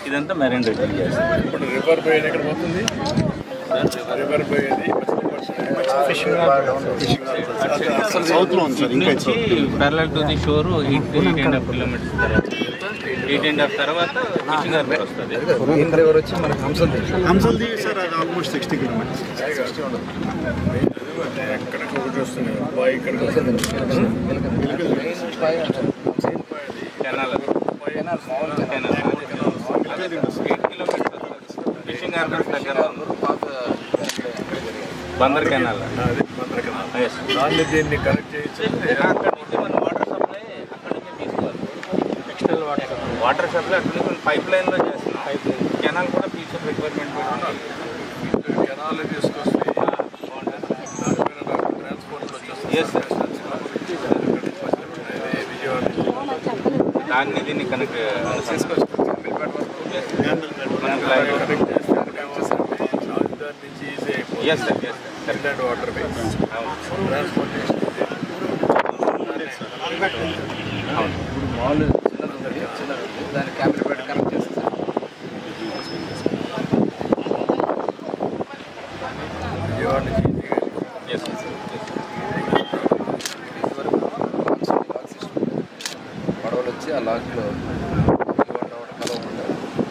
ఇదంతా marine return చేస్తాం ఇప్పుడు రివర్ పోయేది ఎక్కడ పోతుంది రివర్ పోయేది సౌత్ లో ఉంది సార్ ఇంకా నుంచి parallel to the shore eight eight and half kilometres తర్వాత ఎయిట్ అండ్ హాఫ్ తర్వాత ఫిషింగ్ హార్బర్ వస్తుంది రివర్ వచ్చి మనకి హంసల్ హంసల్ది సార్ అది ఆల్మోస్ట్ సిక్స్టీ కిలోమీటర్స్ ఎక్కడికి ఒకటి వస్తుంది అబ్బాయి ఇక్కడికి వస్తుంది canal canal eight kilometres fishing harbour దగ్గర ఉంది. బందర్ కెనాల్ అది మందరకన్నా ఎస్ దాన్ని దీన్ని కనెక్ట్ చేయొచ్చు అక్కడ నుంచి మన వాటర్ సప్లై అక్కడ నుంచి తీసుకోవాలి ఎక్స్టర్నల్ వాటర్ వాటర్ సప్లై అక్కడ నుంచి పైప్ లైన్లో చేస్తున్నాం పైప్ లైన్ కెనాల్ కూడా ఫ్యూచర్ రిక్వైర్మెంట్ పెట్టుకుంటాం కెనాల్ తీసుకొస్తే దానిపైన నాకు ట్రాన్స్పోర్ట్ వచ్చేస్తుంది Yes, sir. ఇది విజయవాడ నుంచి దాన్ని దీన్ని కనెక్ట్ తీసుకొచ్చి అమీర్పేట వరకు మనకు లైవ్ కనెక్ట్ చేస్తే రాజధాని నుంచి ఈజీ అయిపోతుంది yes sir yes sir inland water way transportation అవును మాల్ చిన్నది ఉంది చిన్నది ఉంది దాన్ని క్యామెరా పెట్టి కనెక్ట్ చేస్తాం విజయవాడ నుంచి ఈజీగా ఎస్ పడవలు వచ్చి ఆ లాడ్జ్లో కలవకుండా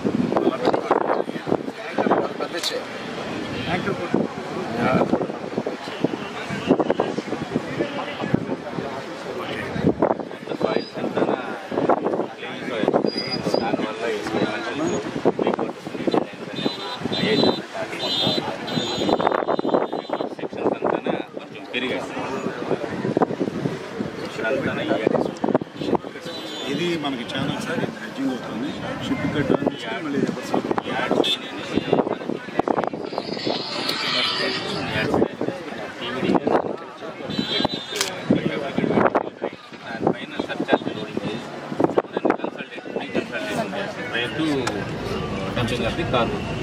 పెద్ద చేయాలి సాయిల్స్ అంతా క్లీన్ సాయిల్స్ దానివల్ల సెక్షన్స్ అంతా కొంచెం పెరిగాయి అంతా ఇది మనకి ఛానల్ సార్ ఇది హెడ్జింగ్ అవుతుంది షిప్ కట్ ఆన్ చేస్తే మళ్ళీ రివర్స్ దానిపైన సర్చార్జ్ లోడింగ్ చేసి దాన్ని కన్సల్టేట్ కన్సల్టేషన్ చేస్తాం to dumping of the cargo